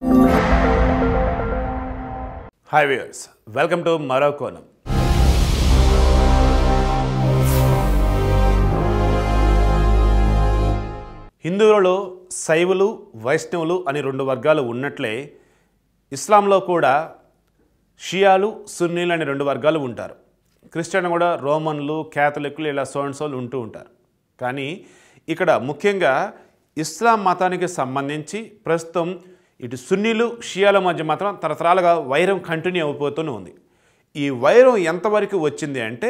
hi viewers welcome to మరో కోణం హిందువులలో శైవులు వైష్ణవులు అని రెండు వర్గాలు ఉన్నట్లే ఇస్లాంలో కూడా షియాలు సున్నీలు అనే రెండు వర్గాలు ఉంటారు క్రిస్టియన్ కూడా రోమన్లు క్యాథలిక్లు ఇలా సోన్సోలు ఉంటూ ఉంటారు కానీ ఇక్కడ ముఖ్యంగా ఇస్లాం మతానికి సంబంధించి ప్రస్తుతం ఇటు సున్నీలు షియాల మధ్య మాత్రం తరతరాలుగా వైరం కంటిన్యూ అయిపోతూనే ఉంది ఈ వైరం ఎంతవరకు వచ్చింది అంటే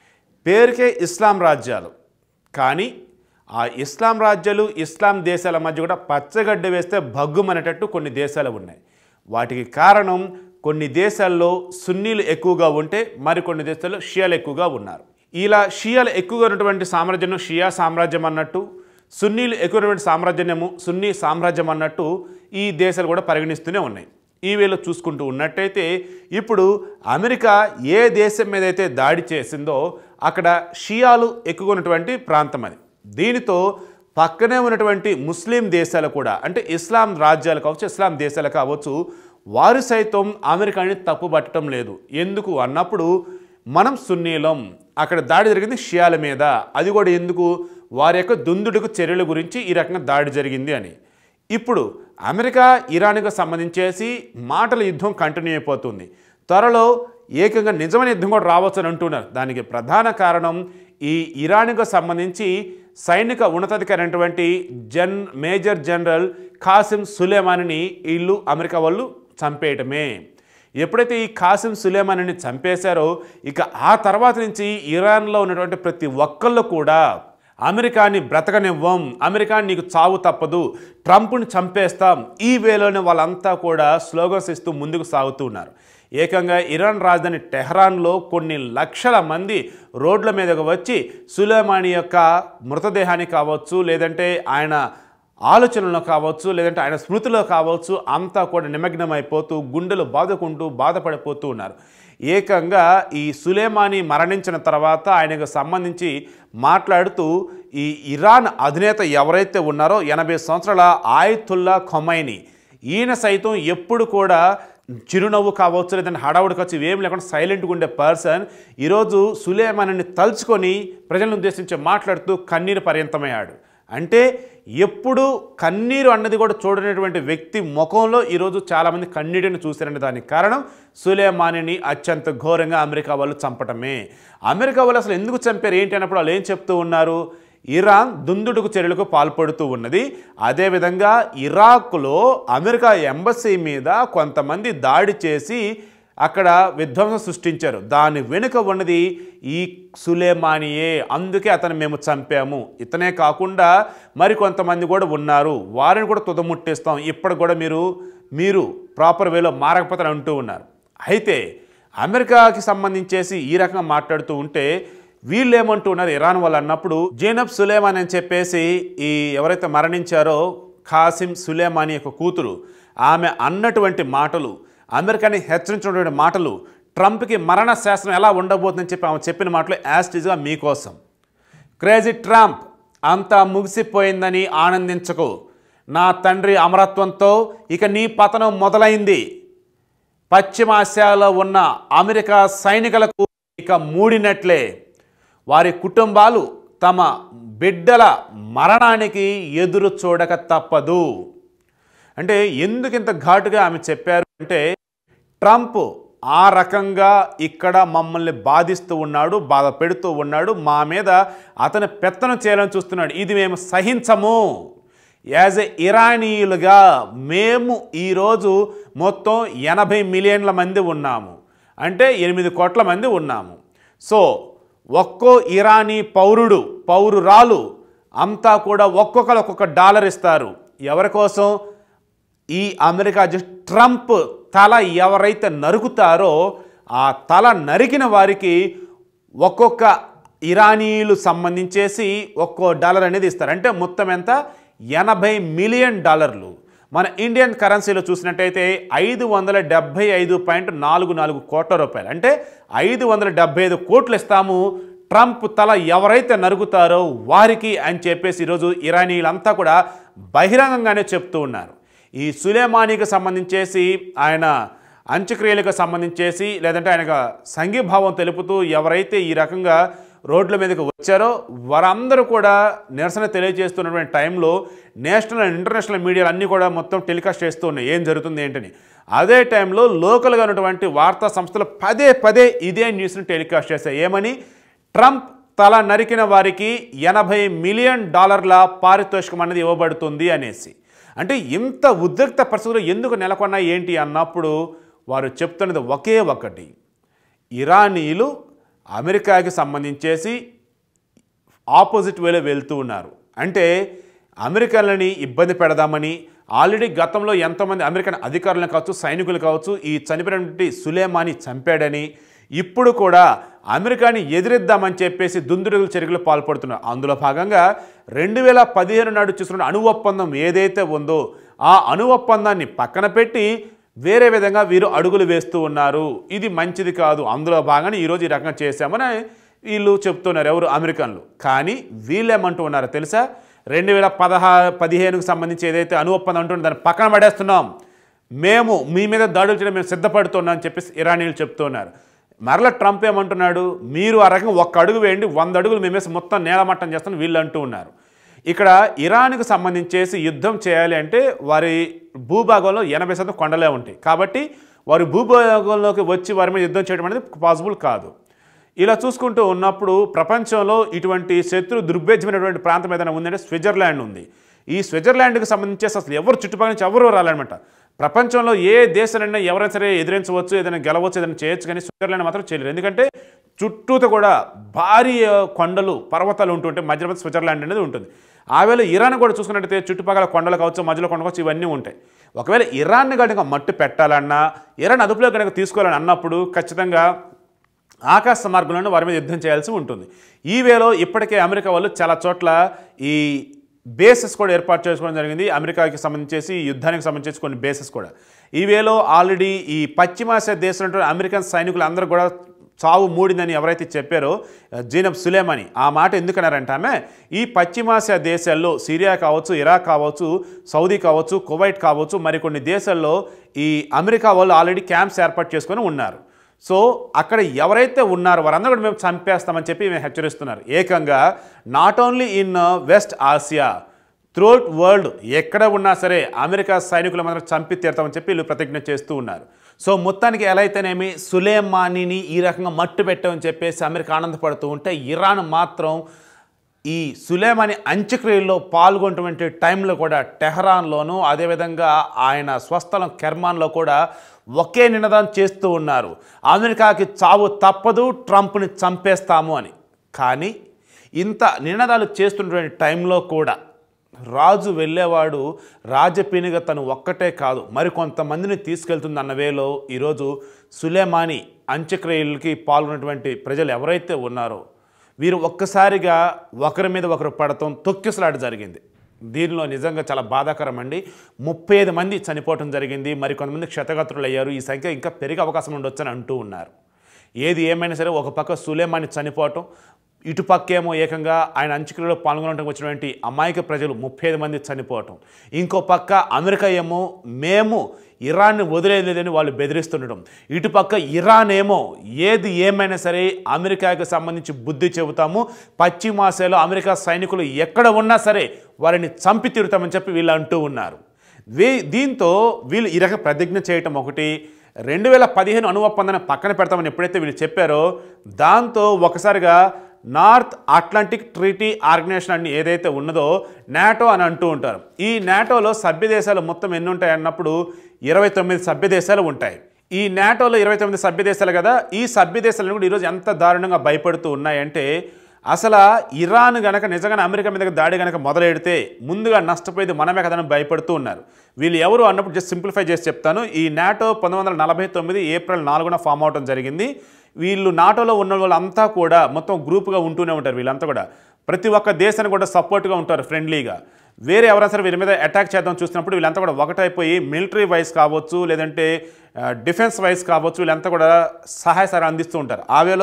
పేరుకే ఇస్లాం రాజ్యాలు కానీ ఆ ఇస్లాం రాజ్యాలు ఇస్లాం దేశాల మధ్య కూడా పచ్చగడ్డ వేస్తే భగ్గుమనేటట్టు కొన్ని దేశాలు ఉన్నాయి వాటికి కారణం కొన్ని దేశాల్లో సున్నీలు ఎక్కువగా ఉంటే మరికొన్ని దేశాల్లో షియాలు ఎక్కువగా ఉన్నారు ఇలా షియాలు ఎక్కువగా ఉన్నటువంటి సామ్రాజ్యం షియా సామ్రాజ్యం అన్నట్టు సున్నీలు ఎక్కువైనటువంటి సామ్రాజ్యము సున్నీ సామ్రాజ్యం అన్నట్టు ఈ దేశాలు కూడా పరిగణిస్తూనే ఉన్నాయి ఈ వేళ చూసుకుంటూ ఉన్నట్టయితే ఇప్పుడు అమెరికా ఏ దేశం మీద అయితే దాడి చేసిందో అక్కడ షియాలు ఎక్కువగా ఉన్నటువంటి ప్రాంతం అది దీనితో పక్కనే ఉన్నటువంటి ముస్లిం దేశాలు కూడా అంటే ఇస్లాం రాజ్యాలు కావచ్చు ఇస్లాం దేశాలు కావచ్చు వారు సైతం అమెరికాని తప్పుపట్టడం లేదు ఎందుకు అన్నప్పుడు మనం సున్నీలం అక్కడ దాడి జరిగింది షియాల మీద అది కూడా ఎందుకు వారి యొక్క దుందుడుకు చర్యల గురించి ఈ రకంగా దాడి జరిగింది అని ఇప్పుడు అమెరికా ఇరాన్కు సంబంధించేసి మాటల యుద్ధం కంటిన్యూ అయిపోతుంది త్వరలో ఏకంగా నిజమైన యుద్ధం కూడా రావచ్చని అంటున్నారు దానికి ప్రధాన కారణం ఈ ఇరాన్కు సంబంధించి సైనిక ఉన్నతాధికారి అయినటువంటి జన్ మేజర్ జనరల్ ఖాసిం సులేమానిని వీళ్ళు అమెరికా వాళ్ళు చంపేయటమే ఎప్పుడైతే ఈ ఖాసిం సులేమానిని చంపేశారో ఇక ఆ తర్వాత నుంచి ఇరాన్లో ఉన్నటువంటి ప్రతి ఒక్కళ్ళు కూడా అమెరికాని బ్రతకనివ్వం అమెరికా నీకు చావు తప్పదు ట్రంప్ని చంపేస్తాం ఈ వేలోనే వాళ్ళంతా కూడా స్లోగన్స్ ఇస్తూ ముందుకు సాగుతూ ఉన్నారు ఏకంగా ఇరాన్ రాజధాని టెహ్రాన్లో కొన్ని లక్షల మంది రోడ్ల మీదకు వచ్చి సులేమాని యొక్క మృతదేహాన్ని కావచ్చు లేదంటే ఆయన ఆలోచనలో కావచ్చు లేదంటే ఆయన స్మృతిలో కావచ్చు అంతా కూడా నిమగ్నమైపోతూ గుండెలు బాదుకుంటూ బాధపడిపోతూ ఉన్నారు ఏకంగా ఈ సులేమాని మరణించిన తర్వాత ఆయనకు సంబంధించి మాట్లాడుతూ ఈ ఇరాన్ అధినేత ఎవరైతే ఉన్నారో ఎనభై సంవత్సరాల ఆయతుల్లా ఖొమైని ఈయన సైతం ఎప్పుడు కూడా చిరునవ్వు కావచ్చు లేదంటే హడావుడి కావచ్చు ఏం లేకుండా సైలెంట్గా ఉండే పర్సన్ ఈరోజు సులేమాని తలుచుకొని ప్రజలను ఉద్దేశించి మాట్లాడుతూ కన్నీరు పర్యంతమయ్యాడు అంటే ఎప్పుడు కన్నీరు అన్నది కూడా చూడనటువంటి వ్యక్తి ముఖంలో ఈరోజు చాలామంది కన్నీటిని చూశారంటే దానికి కారణం సులేమానిని అత్యంత ఘోరంగా అమెరికా వాళ్ళు చంపటమే అమెరికా వాళ్ళు అసలు ఎందుకు చంపారు ఏంటి అన్నప్పుడు వాళ్ళు ఏం చెప్తూ ఉన్నారు ఇరాన్ దుందుడుకు చర్యలకు పాల్పడుతూ ఉన్నది అదేవిధంగా ఇరాక్లో అమెరికా ఎంబసీ మీద కొంతమంది దాడి చేసి అక్కడ విధ్వంసం సృష్టించారు దాని వెనుక ఉన్నది ఈ సులేమానియే అందుకే అతను మేము చంపాము ఇతనే కాకుండా మరికొంతమంది కూడా ఉన్నారు వారిని కూడా తుదముట్టేస్తాం ఇప్పటి కూడా మీరు మీరు ప్రాపర్ వేలో మారకపోతే అంటూ ఉన్నారు అయితే అమెరికాకి సంబంధించేసి ఈ రకంగా మాట్లాడుతూ ఉంటే వీళ్ళు ఏమంటూ ఉన్నారు ఇరాన్ వాళ్ళు అన్నప్పుడు జైనబ్ సులేమాన్ అని చెప్పేసి ఈ ఎవరైతే మరణించారో ఖాసిం సులేమాని యొక్క కూతురు ఆమె అన్నటువంటి మాటలు అమెరికాని హెచ్చరించినటువంటి మాటలు ట్రంప్కి మరణ శాసనం ఎలా ఉండబోతుందని చెప్పి ఆమె చెప్పిన మాటలు యాస్టిజ్గా మీకోసం క్రేజీ ట్రంప్ అంతా ముగిసిపోయిందని ఆనందించకు నా తండ్రి అమరత్వంతో ఇక నీ పతనం మొదలైంది పశ్చిమాసియాలో ఉన్న అమెరికా సైనికులకు ఇక మూడినట్లే వారి కుటుంబాలు తమ బిడ్డల మరణానికి ఎదురు చూడక తప్పదు అంటే ఎందుకు ఇంత ఘాటుగా ఆమె చెప్పారు అంటే ట్రంప్ ఆ రకంగా ఇక్కడ మమ్మల్ని బాధిస్తూ ఉన్నాడు బాధ పెడుతూ ఉన్నాడు మా మీద అతను పెత్తనం చేయాలని చూస్తున్నాడు ఇది మేము సహించము యాజ్ ఎ ఇరానీయులుగా మేము ఈరోజు మొత్తం ఎనభై మిలియన్ల మంది ఉన్నాము అంటే ఎనిమిది కోట్ల మంది ఉన్నాము సో ఒక్కో ఇరానీ పౌరుడు పౌరురాలు అంతా కూడా ఒక్కొక్కరు ఒక్కొక్క డాలర్ ఇస్తారు ఎవరి కోసం ఈ అమెరికా అధ్యక్షుడు ట్రంప్ తల ఎవరైతే నరుకుతారో ఆ తల నరికిన వారికి ఒక్కొక్క ఇరానీయులు సంబంధించేసి ఒక్కో డాలర్ అనేది ఇస్తారు అంటే మొత్తం ఎంత ఎనభై మిలియన్ డాలర్లు మన ఇండియన్ కరెన్సీలో చూసినట్టయితే ఐదు వందల డెబ్భై ఐదు పాయింట్ నాలుగు నాలుగు కోట్ల రూపాయలు అంటే ఐదు వందల డెబ్బై ఐదు కోట్లు ఇస్తాము ట్రంప్ తల ఎవరైతే నరుగుతారో వారికి అని చెప్పేసి ఈరోజు ఇరానీయులంతా కూడా బహిరంగంగానే చెప్తూ ఉన్నారు ఈ సులేమానీకి సంబంధించేసి ఆయన అంత్యక్రియలకు సంబంధించేసి లేదంటే ఆయనకు సంఘీభావం తెలుపుతూ ఎవరైతే ఈ రకంగా రోడ్ల మీదకి వచ్చారో వారందరూ కూడా నిరసన తెలియజేస్తున్నటువంటి టైంలో నేషనల్ అండ్ ఇంటర్నేషనల్ మీడియాలు అన్నీ కూడా మొత్తం టెలికాస్ట్ చేస్తూ ఉన్నాయి ఏం జరుగుతుంది ఏంటని అదే టైంలో లోకల్గా ఉన్నటువంటి వార్తా సంస్థలు పదే పదే ఇదే న్యూస్ని టెలికాస్ట్ చేస్తాయి ఏమని ట్రంప్ తల నరికిన వారికి ఎనభై మిలియన్ డాలర్ల పారితోషికం అనేది ఇవ్వబడుతుంది అనేసి అంటే ఇంత ఉద్రిక్త పరిస్థితులు ఎందుకు నెలకొన్నాయి ఏంటి అన్నప్పుడు వారు చెప్తున్నది ఒకే ఒకటి ఇరానీయులు అమెరికాకి సంబంధించేసి ఆపోజిట్ వేలో వెళ్తూ ఉన్నారు అంటే అమెరికన్లని ఇబ్బంది పెడదామని ఆల్రెడీ గతంలో ఎంతోమంది అమెరికన్ అధికారులను కావచ్చు సైనికులు కావచ్చు ఈ చనిపోయినటువంటి సులేమాని చంపాడని ఇప్పుడు కూడా అమెరికాని ఎదిరిద్దామని చెప్పేసి దుందుడుగుల చర్యలు పాల్పడుతున్నారు అందులో భాగంగా రెండు వేల పదిహేను నాడు చూసుకున్న అణు ఒప్పందం ఏదైతే ఉందో ఆ అణు ఒప్పందాన్ని పక్కన పెట్టి వేరే విధంగా వీరు అడుగులు వేస్తూ ఉన్నారు ఇది మంచిది కాదు అందులో భాగంగా ఈరోజు ఈ రకంగా చేశామని వీళ్ళు చెప్తున్నారు ఎవరు అమెరికన్లు కానీ వీళ్ళేమంటూ ఉన్నారో తెలుసా రెండు వేల పదహా పదిహేనుకు సంబంధించి ఏదైతే అణు ఒప్పందం ఉంటుందో దాన్ని పక్కన పడేస్తున్నాం మేము మీ మీద దాడులు చేయడం మేము సిద్ధపడుతున్నాం అని చెప్పేసి ఇరానీలు చెప్తున్నారు మరల ట్రంప్ ఏమంటున్నాడు మీరు ఆ రకంగా ఒక్క అడుగు వేయండి వంద అడుగులు మేమేసి మొత్తం నేలమట్టం చేస్తాం వీళ్ళు అంటూ ఉన్నారు ఇక్కడ ఇరాన్కు సంబంధించేసి యుద్ధం చేయాలి అంటే వారి భూభాగంలో ఎనభై శాతం కొండలే ఉంటాయి కాబట్టి వారి భూభాగంలోకి వచ్చి వారి మీద యుద్ధం చేయడం అనేది పాసిబుల్ కాదు ఇలా చూసుకుంటూ ఉన్నప్పుడు ప్రపంచంలో ఇటువంటి శత్రు దుర్భేద్యమైనటువంటి ప్రాంతం ఏదైనా ఉందంటే స్విట్జర్లాండ్ ఉంది ఈ స్విట్జర్లాండ్కి సంబంధించి అసలు ఎవరు చుట్టుపక్కల నుంచి ఎవరు రాలన్నమాట ప్రపంచంలో ఏ దేశాలైనా ఎవరైనా సరే ఎదిరించవచ్చు ఏదైనా గెలవచ్చు ఏదైనా చేయొచ్చు కానీ స్విట్జర్లాండ్ మాత్రం చేయలేరు ఎందుకంటే చుట్టూతో కూడా భారీ ఆ, కొండలు పర్వతాలు ఉంటుంటే మధ్య మధ్య స్విట్జర్లాండ్ అనేది ఉంటుంది ఆవేళ ఇరాన్ కూడా చూసుకున్నట్టయితే చుట్టుపక్కల కొండలు కావచ్చు మధ్యలో కొండ కావచ్చు ఇవన్నీ ఉంటాయి ఒకవేళ ఇరాన్ని కనుక మట్టు పెట్టాలన్నా ఇరాన్ అదుపులో కనుక తీసుకోవాలని అన్నప్పుడు ఖచ్చితంగా ఆకాశ మార్గంలోనే వారి మీద యుద్ధం చేయాల్సి ఉంటుంది ఈ వేలో ఇప్పటికే అమెరికా వాళ్ళు చాలా చోట్ల ఈ బేసెస్ కూడా ఏర్పాటు చేసుకోవడం జరిగింది అమెరికాకి సంబంధించేసి ఈ యుద్ధానికి సంబంధించి కొన్ని బేసెస్ కూడా ఈ వేలో ఆల్రెడీ ఈ పశ్చిమాసియా దేశంలో అమెరికన్ సైనికులు అందరూ కూడా చావు మూడిందని ఎవరైతే చెప్పారో జీనబ్ సులేమని ఆ మాట ఎందుకన్నారంటే ఆమె ఈ పశ్చిమాసియా దేశాల్లో సిరియా కావచ్చు ఇరాక్ కావచ్చు సౌదీ కావచ్చు కువైట్ కావచ్చు మరికొన్ని దేశాల్లో ఈ అమెరికా వాళ్ళు ఆల్రెడీ క్యాంప్స్ ఏర్పాటు చేసుకొని ఉన్నారు సో అక్కడ ఎవరైతే ఉన్నారో వారందరూ కూడా మేము చంపేస్తామని చెప్పి మేము హెచ్చరిస్తున్నారు ఏకంగా not only in West Asia throughout world ఎక్కడ ఉన్నా సరే అమెరికా సైనికులు మాత్రం చంపి తీరుతామని చెప్పి వీళ్ళు ప్రతిజ్ఞ చేస్తూ ఉన్నారు సో మొత్తానికి ఎలా అయితేనేమి సులేమానీని ఈ రకంగా మట్టు పెట్టామని చెప్పేసి అమెరికా ఆనందపడుతూ ఉంటే ఇరాన్ మాత్రం ఈ సులేమాని అంత్యక్రియల్లో పాల్గొన్నటువంటి టైంలో కూడా టెహరాన్లోనూ అదేవిధంగా ఆయన స్వస్థలం కెర్మాన్లో కూడా ఒకే నినాదం చేస్తూ ఉన్నారు అమెరికాకి చావు తప్పదు ట్రంప్ని చంపేస్తాము అని కానీ ఇంత నినాదాలు చేస్తున్నటువంటి టైంలో కూడా రాజు వెళ్ళేవాడు రాజపీనిగా తను ఒక్కటే కాదు మరికొంతమందిని తీసుకెళ్తుంది అన్న వేలో ఈరోజు సులేమాని అంత్యక్రియలకి పాల్గొన్నటువంటి ప్రజలు ఎవరైతే ఉన్నారో వీరు ఒక్కసారిగా ఒకరి మీద ఒకరు పడటం తొక్కిసలాట జరిగింది దీనిలో నిజంగా చాలా బాధాకరం అండి ముప్పై ఐదు మంది చనిపోవటం జరిగింది మరి కొంతమంది క్షతగాత్రులు అయ్యారు ఈ సంఖ్య ఇంకా పెరిగే అవకాశం ఉండొచ్చని అంటూ ఉన్నారు ఏది ఏమైనా సరే ఒక పక్క సులేమాని చనిపోవటం ఇటు పక్కేమో ఏకంగా ఆయన అంచుకలలో పాల్గొనడానికి వచ్చినటువంటి అమాయక ప్రజలు ముప్పై ఐదు మంది చనిపోవటం ఇంకో పక్క అమెరికా ఏమో మేము ఇరాన్ని వదిలేదని వాళ్ళు బెదిరిస్తుండటం ఇటు పక్క ఇరాన్ ఏమో ఏది ఏమైనా సరే అమెరికాకి సంబంధించి బుద్ధి చెబుతాము పశ్చిమాసియాలో అమెరికా సైనికులు ఎక్కడ ఉన్నా సరే వారిని చంపి తీరుతామని చెప్పి వీళ్ళు అంటూ ఉన్నారు వీ దీంతో వీళ్ళు ఈ రకం ప్రతిజ్ఞ చేయటం ఒకటి రెండు వేల పదిహేను అణు ఒప్పందాన్ని పక్కన పెడతామని ఎప్పుడైతే వీళ్ళు చెప్పారో దాంతో ఒకసారిగా నార్త్ అట్లాంటిక్ ట్రీటీ ఆర్గనైజేషన్ అని ఏదైతే ఉన్నదో నాటో అని అంటూ ఉంటారు ఈ నాటోలో సభ్య దేశాలు మొత్తం ఎన్ని ఉంటాయి అన్నప్పుడు ఇరవై తొమ్మిది సభ్య దేశాలు ఉంటాయి ఈ నాటోలో ఇరవై తొమ్మిది సభ్య దేశాలు కదా ఈ సభ్య దేశాలను కూడా ఈరోజు ఎంత దారుణంగా భయపడుతూ ఉన్నాయంటే అసలు ఇరాన్ గనక నిజంగానే అమెరికా మీద దాడి గనక మొదలెడితే ముందుగా నష్టపోయేది మనమే కదని భయపడుతూ ఉన్నారు వీళ్ళు ఎవరు అన్నప్పుడు జస్ట్ సింప్లిఫై చేసి చెప్తాను ఈ నాటో పంతొమ్మిది వందల నలభై తొమ్మిది ఏప్రిల్ నాలుగున ఫామ్ అవడం జరిగింది వీళ్ళు నాటోలో ఉన్న వాళ్ళంతా కూడా మొత్తం గ్రూప్గా ఉంటూనే ఉంటారు వీళ్ళంతా కూడా ప్రతి ఒక్క దేశానికి కూడా సపోర్ట్గా ఉంటారు ఫ్రెండ్లీగా వేరే ఎవరైనా సరే వీరి మీద అటాక్ చేద్దాం చూసినప్పుడు వీళ్ళంతా కూడా ఒకటైపోయి మిలిటరీ వైస్ కావచ్చు లేదంటే ఆ, డిఫెన్స్ వైస్ కావచ్చు వీళ్ళంతా కూడా సహాయ సహాయం అందిస్తూ ఉంటారు ఆవేలో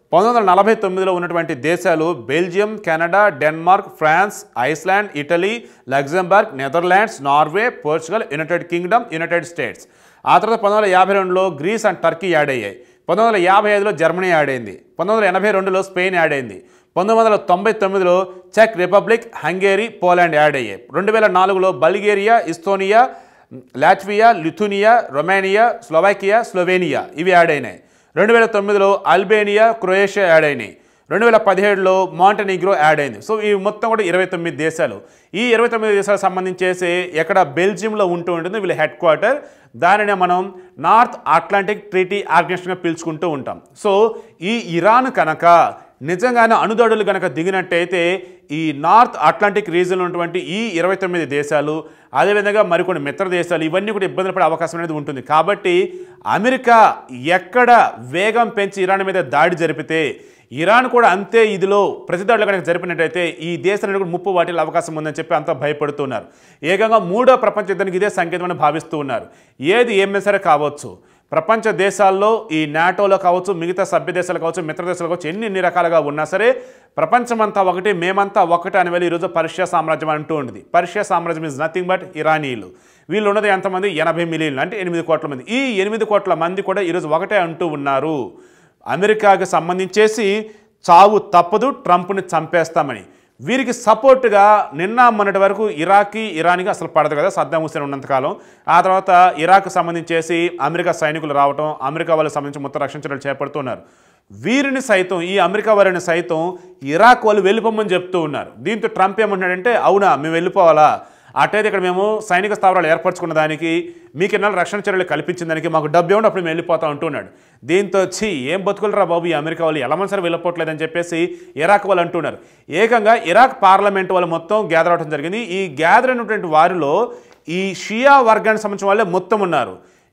పంతొమ్మిది వందల నలభై తొమ్మిదిలో ఉన్నటువంటి దేశాలు Belgium Canada Denmark France Iceland Italy Luxembourg Netherlands Norway Portugal United Kingdom United States ఆ తర్వాత పంతొమ్మిది వందల యాభై రెండులో గ్రీస్ అండ్ టర్కీ యాడ్ అయ్యాయి పంతొమ్మిది వందల యాభై ఐదులో జర్మనీ యాడ్ అయింది పంతొమ్మిది వందల ఎనభై రెండులో స్పెయిన్ యాడ్ అయింది పంతొమ్మిది వందల తొంభై తొమ్మిదిలో చెక్ రిపబ్లిక్ హంగేరీ పోలాండ్ యాడ్ అయ్యాయి రెండు వేల నాలుగులో Bulgaria Estonia Latvia Lithuania Romania Slovakia Slovenia ఇవి యాడ్ అయినాయి రెండు వేల తొమ్మిదిలో అల్బేనియా క్రొయేషియా యాడ్ అయినాయి రెండు వేల పదిహేడులో మాంటనిగ్రో యాడ్ అయింది సో ఈ మొత్తం కూడా ఇరవై తొమ్మిది దేశాలు ఈ ఇరవై తొమ్మిది దేశాలకు సంబంధించేసి ఎక్కడ బెల్జియంలో ఉంటూ ఉంటుంది వీళ్ళ హెడ్ క్వార్టర్ దానినే మనం నార్త్ అట్లాంటిక్ ట్రీటీ ఆర్గనైజేషన్గా పిలుచుకుంటూ ఉంటాం సో ఈ ఇరాన్ కనుక నిజంగానే అణుదడులు కనుక దిగినట్టయితే ఈ నార్త్ అట్లాంటిక్ రీజన్లో ఉన్నటువంటి ఈ ఇరవై తొమ్మిది దేశాలు అదేవిధంగా మరికొన్ని మిత్ర దేశాలు ఇవన్నీ కూడా ఇబ్బందులు పడే అవకాశం అనేది ఉంటుంది కాబట్టి అమెరికా ఎక్కడ వేగం పెంచి ఇరాన్ మీద దాడి జరిపితే ఇరాన్ కూడా అంతే ఇదిలో ప్రతిదాడులు కనుక జరిపినట్టయితే ఈ దేశానికి కూడా ముప్పు వాటిల్ అవకాశం ఉందని చెప్పి అంతా భయపడుతున్నారు ఏకంగా మూడో ప్రపంచ యుద్ధానికి ఇదే సంకేతమని భావిస్తూ ఉన్నారు ఏది ఏమైనా సరే కావచ్చు ప్రపంచ దేశాల్లో ఈ నాటోలో కావచ్చు మిగతా సభ్య దేశాలు కావచ్చు మిత్ర దేశాలు కావచ్చు ఎన్ని ఎన్ని రకాలుగా ఉన్నా సరే ప్రపంచమంతా ఒకటి మేమంతా ఒకటి అని వెళ్ళి ఈరోజు పర్షియా సామ్రాజ్యం అంటూ ఉంది పర్షియా సామ్రాజ్యం ఇస్ నథింగ్ బట్ ఇరానీయులు వీళ్ళు ఉన్నది ఎంతమంది ఎనభై మిలియన్లు అంటే ఎనిమిది కోట్ల మంది ఈ ఎనిమిది కోట్ల మంది కూడా ఈరోజు ఒకటే అంటూ ఉన్నారు అమెరికాకి సంబంధించేసి చావు తప్పదు ట్రంప్ని చంపేస్తామని వీరికి సపోర్ట్గా నిన్న మొన్నటి వరకు ఇరాక్కి ఇరాన్కి అసలు పడదు కదా సద్దాం హుసేన్ ఉన్నంతకాలం ఆ తర్వాత ఇరాక్ సంబంధించేసి అమెరికా సైనికులు రావటం అమెరికా వాళ్ళకి సంబంధించి మొత్తం రక్షణ చర్యలు చేపడుతున్నారు వీరిని సైతం ఈ అమెరికా వారిని సైతం ఇరాక్ వాళ్ళు వెళ్ళిపోమని చెప్తూ ఉన్నారు దీంతో ట్రంప్ ఏమంటున్నాడంటే అవునా మేము వెళ్ళిపోవాలా అటైతే ఇక్కడ మేము సైనిక స్థావరాలు ఏర్పరచుకున్న దానికి మీకు ఎన్నాళ్ళు రక్షణ చర్యలు కల్పించిన దానికి మాకు డబ్బు ఏమంటే అప్పుడు మేము వెళ్ళిపోతా అంటున్నాడు దీంతో వచ్చి ఏం బతుకులరా బాబు ఈ అమెరికా వాళ్ళు ఎలా సరే వెళ్ళిపోవట్లేదని చెప్పేసి ఇరాక్ వాళ్ళు అంటున్నారు ఏకంగా ఇరాక్ పార్లమెంట్ వాళ్ళు మొత్తం గ్యాదర్ అవడం జరిగింది ఈ గ్యాదర్ అయినటువంటి వారిలో ఈ షియా వర్గానికి సంబంధించిన వాళ్ళే మొత్తం ఉన్నారు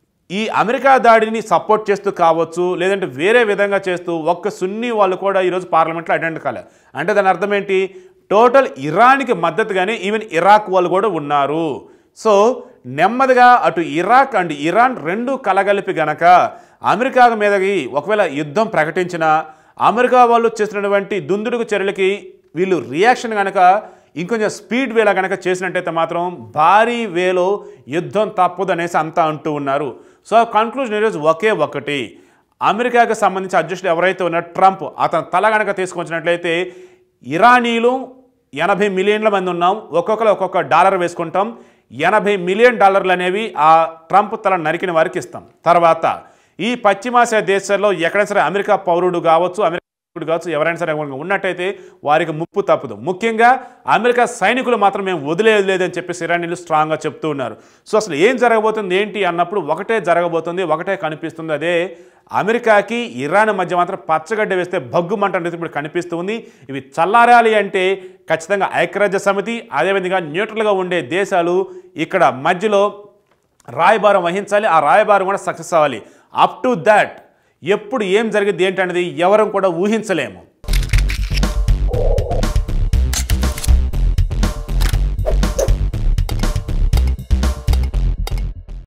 ఈ అమెరికా దాడిని సపోర్ట్ చేస్తూ కావచ్చు లేదంటే వేరే విధంగా చేస్తూ ఒక్క సున్నీ వాళ్ళు కూడా ఈరోజు పార్లమెంట్లో అటెండ్ కాలే అంటే దాని అర్థం ఏంటి టోటల్ ఇరాన్కి మద్దతుగానే ఈవెన్ ఇరాక్ వాళ్ళు కూడా ఉన్నారు సో నెమ్మదిగా అటు ఇరాక్ అండ్ ఇరాన్ రెండు కలగలిపి గనక అమెరికా మీదకి ఒకవేళ యుద్ధం ప్రకటించిన అమెరికా వాళ్ళు చేసినటువంటి దుందుడుకు చర్యలకి వీళ్ళు రియాక్షన్ కనుక ఇంకొంచెం స్పీడ్ వేలా కనుక చేసినట్టయితే మాత్రం భారీ వేలో యుద్ధం తప్పదు అనేసి అంతా అంటూ ఉన్నారు సో కన్క్లూజన్ ఈరోజు ఒకే ఒకటి అమెరికాకి సంబంధించి అధ్యక్షుడు ఎవరైతే ఉన్నారో ట్రంప్ అతను తల కనుక తీసుకొచ్చినట్లయితే ఇరానీలు ఎనభై మిలియన్ల మంది ఉన్నాం ఒక్కొక్కరు ఒక్కొక్క డాలర్ వేసుకుంటాం ఎనభై మిలియన్ డాలర్లు అనేవి ఆ ట్రంప్ తల నరికిన వారికి ఇస్తాం తర్వాత ఈ పశ్చిమాసియా దేశాల్లో ఎక్కడైనా సరే అమెరికా పౌరుడు కావచ్చు అమెరికా పౌరుడు కావచ్చు ఎవరైనా సరే కనుక ఉన్నట్టయితే వారికి ముప్పు తప్పదు ముఖ్యంగా అమెరికా సైనికులు మాత్రం మేము వదిలేదు లేదని చెప్పేసి ఇరానీలు స్ట్రాంగ్గా చెప్తూ ఉన్నారు సో అసలు ఏం జరగబోతుంది ఏంటి అన్నప్పుడు ఒకటే జరగబోతుంది ఒకటే కనిపిస్తుంది అదే అమెరికాకి ఇరాన్ మధ్య మాత్రం పచ్చగడ్డ వేస్తే భగ్గుమంట అనేది ఇప్పుడు కనిపిస్తుంది ఇవి చల్లారాలి అంటే ఖచ్చితంగా ఐక్యరాజ్య సమితి అదేవిధంగా న్యూట్రల్గా ఉండే దేశాలు ఇక్కడ మధ్యలో రాయబారం వహించాలి ఆ రాయబారం కూడా సక్సెస్ అవ్వాలి అప్ టు దాట్ ఎప్పుడు ఏం జరిగింది ఏంటనేది ఎవరం కూడా ఊహించలేము